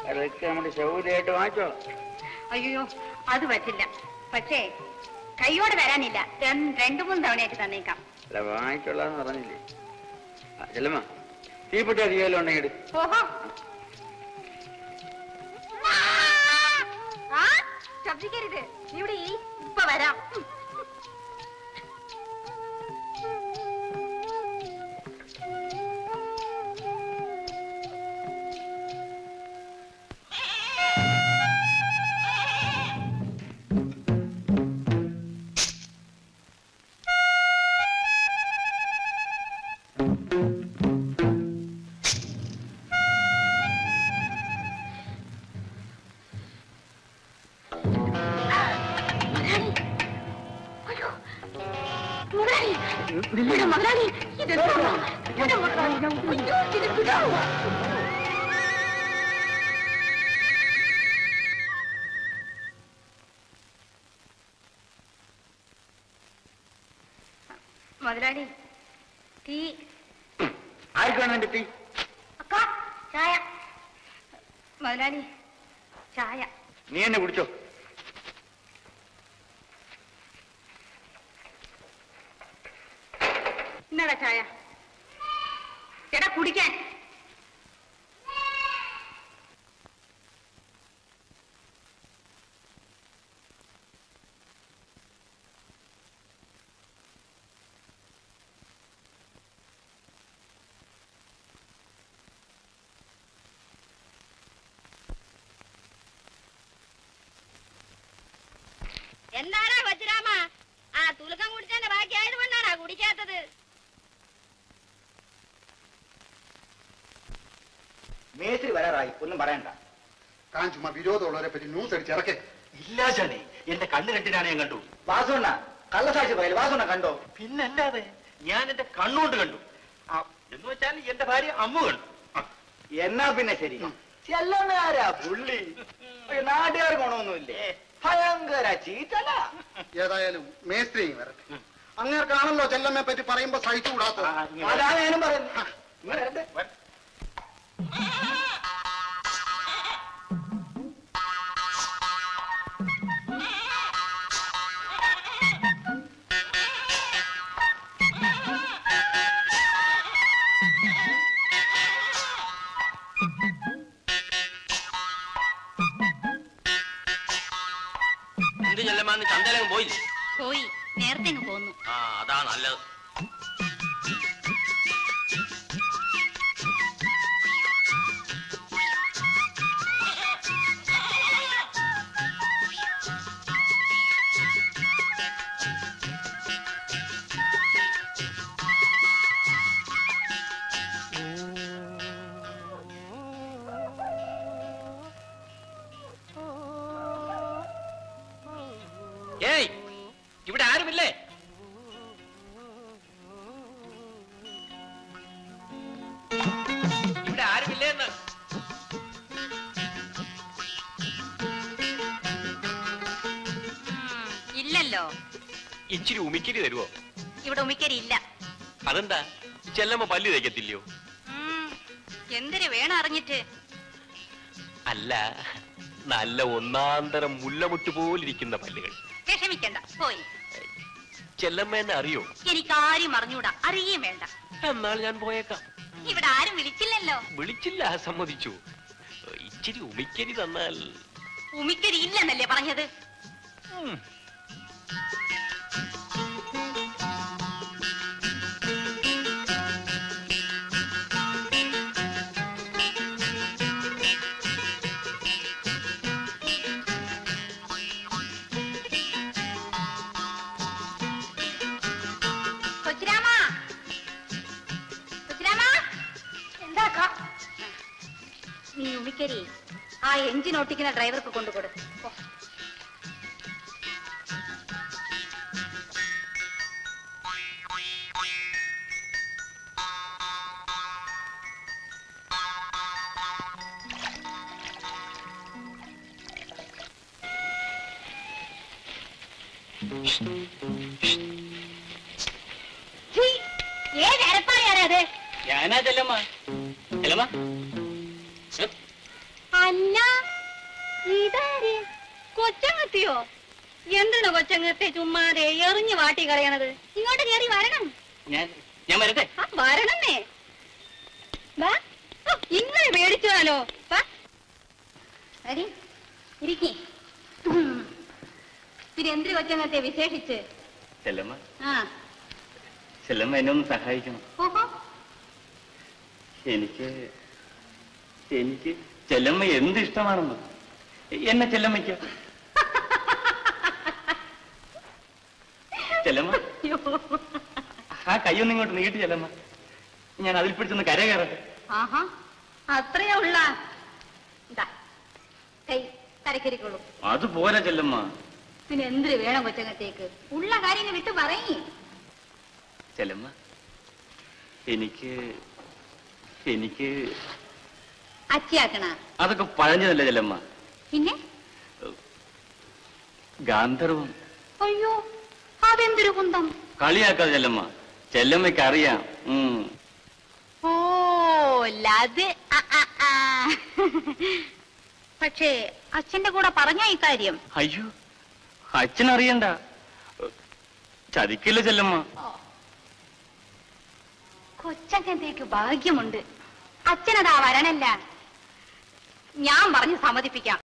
അതൊക്കെ നമ്മുടെ സൗകര്യമായിട്ട് വാങ്ങിച്ചോളാം അയ്യോ അത് പറ്റില്ല പക്ഷേ കൈയോടെ വരാനില്ല രണ്ട് രണ്ടു മൂന്ന് തവണയായിട്ട് തന്നേക്കാം അല്ല വാങ്ങിച്ചോളാന്ന് പറഞ്ഞില്ലേ ആ, ചെല്ലമ്മ തീപ്പെട്ടി അധികം ഉണ്ടെങ്കിൽ എടു ഓഹോ ആ ശബ്ദിക്കരുത് ഇവിടെ ഈ ഇപ്പൊ വരാം മുതലാളി ഇവിടെ മുതലാളി ഇതെന്താ ഇവിടെ മുതലാളി അയ്യോ ഇത് വിടാവോ മുതലാളി തീ ആർക്കാണ് എന്റെ തീ അക്ക ചായ മുതലാളി ചായ നീ എന്നെ കുടിച്ചോ ഇന്നടാ ചായ ചേട്ടാ കുടിക്കാൻ എന്താടാ വജ്രാമ ആ തുലക്കം കുടിച്ചതിന്റെ ബാക്കി ആയതുകൊണ്ടാണാ കുടിക്കാത്തത് മേസ്ത്രി വരാറായി ഒന്നും പറയണ്ട താൻ ചുമ്മാ വിരോധമുള്ളവരെ പറ്റി ന്യൂസ് അടിച്ച് ഇറക്കേ ഇല്ല ചാണ്ടി എന്റെ കണ്ണ് രണ്ടിനാണ് ഞാൻ കണ്ടു വാസുണ്ണ കള്ളസാക്ഷി പറയല് വാസുണ്ണ കണ്ടോ പിന്നല്ലാതെ ഞാൻ എന്റെ കണ്ണുകൊണ്ട് കണ്ടു ആ, എന്ന് വെച്ചാൽ എന്റെ ഭാര്യ അമ്മ കണ്ടു ആ, എന്നാ പിന്നെ ശരി ചെല്ലന്നാരാ പുള്ളി ഒരു നാട്ടുകാർക്ക് ഗുണമൊന്നുമില്ലേ ഭയങ്കര ചീറ്റല ഏതായാലും മേസ്ത്രി ഇങ്ങ് വരട്ടെ അങ്ങേർക്കാണല്ലോ ചെല്ലമ്മയെ പറ്റി പറയുമ്പോ സഹിച്ചുകൂടാത്ത ആ, ഇങ്ങനെ അതാ ഞാനും പറയുന്നത് ഇങ്ങനെ വരട്ടെ. വര- എന്ത് ചെല്ലമാന്ന് ചന്തയിലങ്ങ് പോയില്ലേ പോയി നേരത്തെ അങ്ങ് പോന്നു ആ അതാ നല്ലത് ഏയ് ഇവിടെ ആരുമില്ലേ ഇവിടെ ആരുമില്ലേ എന്ന് ഇല്ലല്ലോ ഇച്ചിരി ഉമിക്കരി തരുവോ ഇവിടെ ഉമിക്കരി ഇല്ല അതെന്താ ചെല്ലമ്മ പല്ല് തേക്കത്തില്ലയോ ഉം, എന്തിനു വേണം അറിഞ്ഞിട്ട് അല്ല നല്ല ഒന്നാന്തരം മുല്ലമുട്ട് പോലിരിക്കുന്ന പല്ലുകൾ വിഷമിക്കണ്ട പോയി ചെല്ലമ്മ എന്നെ അറിയോ എനിക്കാരും അറിഞ്ഞൂടാ അറിയുകയും വേണ്ട എന്നാൽ ഞാൻ പോയേക്കാം ഇവിടെ ആരും വിളിച്ചില്ലല്ലോ വിളിച്ചില്ല സമ്മതിച്ചു ഇച്ചിരി ഉമിക്കരി തന്നാൽ ഉമിക്കരി ഇല്ലെന്നല്ലേ പറഞ്ഞത് ഉം. കൊച്ചിരാമ കൊച്ചിരാമ എന്താക്കാ നീ ഉമിക്കരി ആ എഞ്ചിൻ ഓട്ടിക്കുന്ന ഡ്രൈവർക്ക് കൊണ്ടുകൊടു പോ. ഛീ, ഏത് അരപ്പാളിയാണത് ഞാനാ ചെല്ലമ്മ ചെല്ലമ്മ ആ അല്ല ഇതാര് കൊച്ചങ്ങത്തിയോ എന്തിനാ കൊച്ചങ്ങത്തെ ചുമ്മാതെ എറിഞ്ഞു വാട്ടി കളയണത് ഇങ്ങോട്ട് കയറി വരണം ഞാൻ ഞാൻ വരട്ടെ ആ, വരണന്നേ വാ ഓ, ഇങ്ങനെ പേടിച്ചാലോ വാ അരി ഇരിക്കി പിന്നെ എന്തിനു കൊച്ചങ്ങത്തെ വിശേഷിച്ച് ചെല്ലമ്മ ആ ചെല്ലമ്മ എന്നെ ഒന്ന് സഹായിക്കണം ഓഹോ എനിക്ക് എനിക്ക് ചെല്ലമ്മ എന്ത് ഇഷ്ടമാണെന്ന് എന്നെ ചെല്ലമ്മയ്ക്ക് ചെല്ലമ്മ അയ്യോ. ആ കൈയൊന്നും ഇങ്ങോട്ട് നീട്ടി ചെല്ലമ്മ ഞാൻ അതിൽ പിടിച്ചൊന്ന് കര കയറട്ടെ ആഹാ അത്രയാ ഉള്ള ഇതാ കൈ കരക്കരിക്കോളൂ അത് പോരാ ചെല്ലമ്മ പിന്നെ എന്തിനു വേണം കൊച്ചങ്ങത്തേക്ക് ഉള്ള കാര്യങ്ങൾ വിട്ട് പറയേ ചെല്ലമ്മ എനിക്ക് എനിക്ക് അച്ചിയാക്കണ അതൊക്കെ പഴഞ്ഞതല്ലേ ചെല്ലമ്മ പിന്നെ ഗാന്ധർവം അയ്യോ അതെന്തൊരു കുന്തം കളിയാക്കാതെ ചെല്ലമ്മ ചെല്ലമ്മയ്ക്ക് അറിയാം ഉം. ഓ ലത് ആ, ആ, ആ. പക്ഷേ അച്ഛന്റെ കൂടെ പറഞ്ഞ ഇക്കാര്യം അയ്യോ അച്ഛനറിയണ്ട ചതിക്കില്ല ചെല്ലമ്മ കൊച്ചങ്ങത്തേക്ക് ഭാഗ്യമുണ്ട് അച്ഛനതാ വരണല്ല ഞാൻ പറഞ്ഞ് സമ്മതിപ്പിക്കാം